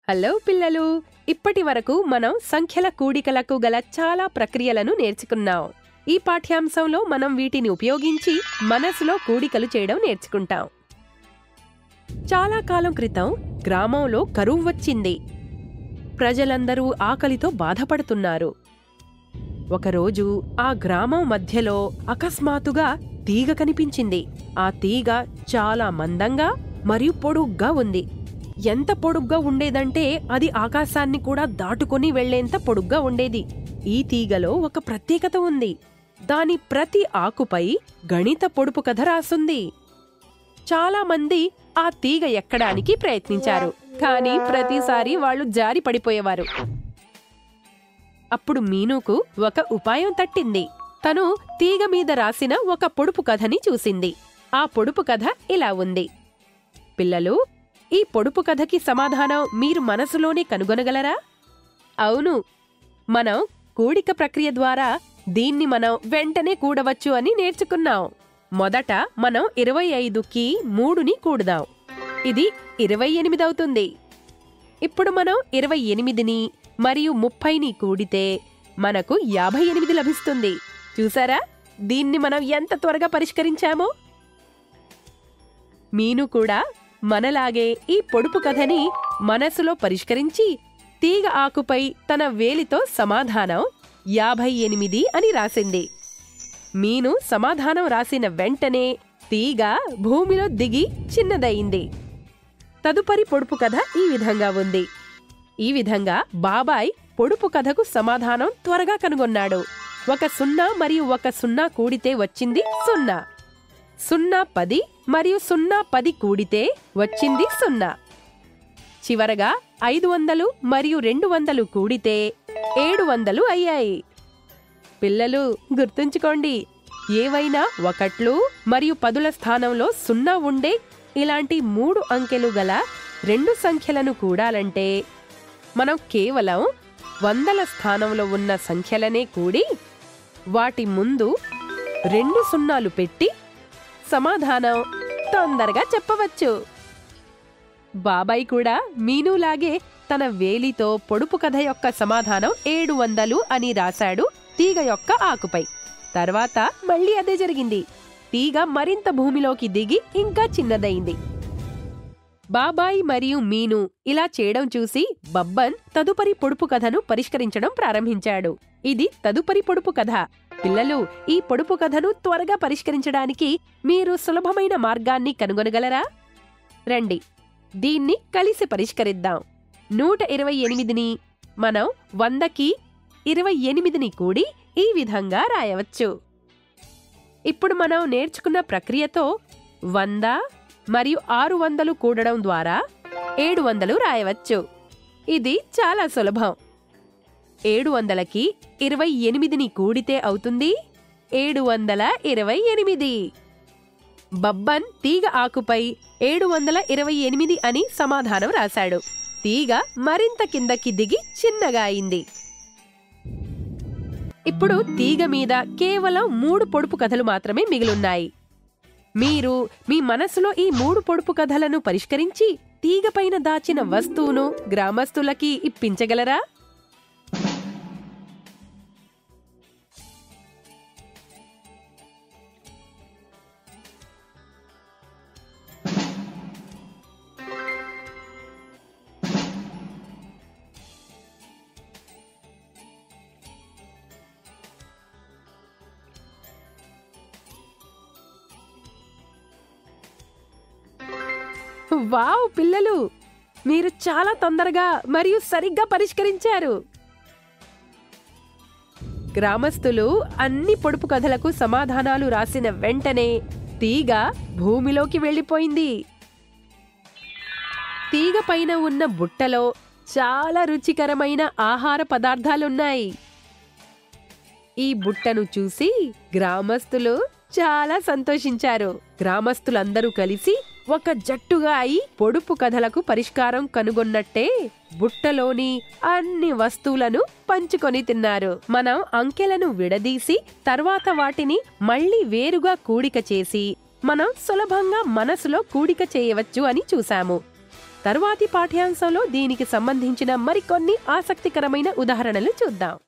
hello పిల్లలు ఇప్పటి వరకు మనం సంఖ్యల కూడికలకు గల చాలా ప్రక్రియలను నేర్చుకున్నాం ఈ పాఠ్యాంశంలో మనం వీటిని ఉపయోగించి మనసులో కూడికలు చేయడం నేర్చుకుంటాం చాలా కాలం క్రితం గ్రామంలో కరువు వచ్చింది ప్రజలందరూ ఆకలితో బాధపడుతున్నారు ఒకరోజు ఆ గ్రామం మధ్యలో అకస్మాత్తుగా తీగ కనిపించింది ఆ తీగ చాలా మందంగా మరియు పొడుగ్గా ఉంది ఎంత పొడుగ్గా ఉండేదంటే అది ఆకాశాన్ని కూడా దాటుకొని వెళ్లేంత పొడుగ్గా ఉండేది ఈ తీగలో ఒక ప్రత్యేకత ఉంది దాని ప్రతి ఆకుపై గణిత పొడుపు కథ రాసుంది చాలా మంది ఆ తీగ ఎక్కడానికి ప్రయత్నించారు కానీ ప్రతిసారి వాళ్ళు జారి పడిపోయేవారు అప్పుడు మీనుకు ఒక ఉపాయం తట్టింది తను తీగ మీద రాసిన ఒక పొడుపు కథని చూసింది ఆ పొడుపు కథ ఇలా ఉంది పిల్లలు ఈ పొడుపు కథకి సమాధానం మీరు మనసులోనే కనుగొనగలరా అవును మనం కూడిక ప్రక్రియ ద్వారా దీన్ని మనం వెంటనే కూడవచ్చు అని నేర్చుకున్నాం మొదట మనం ఇరవై ఐదుకి మూడుని కూడదాం ఇది ఇరవై ఎనిమిది అవుతుంది ఇప్పుడు మనం ఇరవై ఎనిమిదిని మరియు ముప్పైని కూడితే మనకు యాభై ఎనిమిది లభిస్తుంది చూసారా దీన్ని మనం ఎంత త్వరగా పరిష్కరించామో మీను కూడా మనలాగే ఈ పొడుపు కథని మనసులో పరిష్కరించి తీగ ఆకుపై తన వేలితో సమాధానం యాభై ఎనిమిది అని రాసింది మీను సమాధానం రాసిన వెంటనే తీగ భూమిలో దిగి చిన్నదయింది తదుపరి పొడుపు కథ ఈ విధంగా ఉంది ఈ విధంగా బాబాయ్ పొడుపు కథకు సమాధానం త్వరగా కనుగొన్నాడు ఒక సున్నా మరియు ఒక సున్నా కూడితే వచ్చింది సున్నా సున్నా పది మరియు సున్నా పది కూడితే వచ్చింది సున్నా చివరగా ఐదు వందలు మరియు రెండు వందలు కూడితే ఏడు వందలు అయ్యాయి పిల్లలు గుర్తుంచుకోండి ఏవైనా ఒకట్లు మరియు పదుల స్థానంలో సున్నా ఉండే ఇలాంటి మూడు అంకెలు గల రెండు సంఖ్యలను కూడాలంటే మనం కేవలం వందల స్థానంలో ఉన్న సంఖ్యలనే కూడి వాటి ముందు రెండు సున్నాలు పెట్టి సమాధానం తొందరగా చెప్పవచ్చు బాబాయ్ కూడా మీనులాగే తన వేలితో పొడుపు కథ యొక్క సమాధానం ఏడు వందలు అని రాశాడు తీగ యొక్క ఆకుపై తర్వాత మళ్ళీ అదే జరిగింది తీగ మరింత భూమిలోకి దిగి ఇంకా చిన్నదైంది బాబాయ్ మరియు మీను ఇలా చేయడం చూసి బబ్బన్ తదుపరి పొడుపు కథను పరిష్కరించడం ప్రారంభించాడు ఇది తదుపరి పొడుపు కథ పిల్లలు ఈ పొడుపు కథను త్వరగా పరిష్కరించడానికి మీరు సులభమైన మార్గాన్ని కనుగొనగలరా రండి దీన్ని కలిసి పరిష్కరిద్దాం నూట ఇరవై ఎనిమిదిని మనం వందకి ఇరవై ఎనిమిదిని కూడి ఈ విధంగా రాయవచ్చు ఇప్పుడు మనం నేర్చుకున్న ప్రక్రియతో వంద మరియు ఆరు వందలు కూడడం ద్వారా ఏడు వందలు రాయవచ్చు ఇది చాలా సులభం ఏడు వందలకి ఇరవై ఎనిమిదిని కూడితే అవుతుంది ఏడు వందల ఇరవై ఎనిమిది బబ్బన్ తీగ ఆకుపై ఏడు వందల ఇరవై ఎనిమిది అని సమాధానం రాశాడు తీగ మరింత కిందకి దిగి చిన్నగా అయింది ఇప్పుడు తీగ మీద కేవలం మూడు పొడుపు కథలు మాత్రమే మిగిలున్నాయి మీరు మీ మనసులో ఈ మూడు పొడుపు కథలను పరిష్కరించి తీగపైన దాచిన వస్తువును గ్రామస్తులకి ఇప్పించగలరా వావ్ పిల్లలు మీరు చాలా తొందరగా మరియు సరిగ్గా పరిష్కరించారు గ్రామస్తులు అన్ని పొడుపు కథలకు సమాధానాలు రాసిన వెంటనే తీగ భూమిలోకి వెళ్ళిపోయింది తీగ పైన ఉన్న బుట్టలో చాలా రుచికరమైన ఆహార పదార్థాలున్నాయి ఈ బుట్టను చూసి గ్రామస్తులు చాలా సంతోషించారు గ్రామస్తులందరూ కలిసి ఒక జట్టుగా అయి పొడుపు కథలకు పరిష్కారం కనుగొన్నట్టే బుట్టలోని అన్ని వస్తువులను పంచుకొని తిన్నారు మనం అంకెలను విడదీసి తర్వాత వాటిని మళ్ళీ వేరుగా కూడిక చేసి మనం సులభంగా మనసులో కూడిక చేయవచ్చు అని చూశాము తరువాతి పాఠ్యాంశంలో దీనికి సంబంధించిన మరికొన్ని ఆసక్తికరమైన ఉదాహరణలు చూద్దాం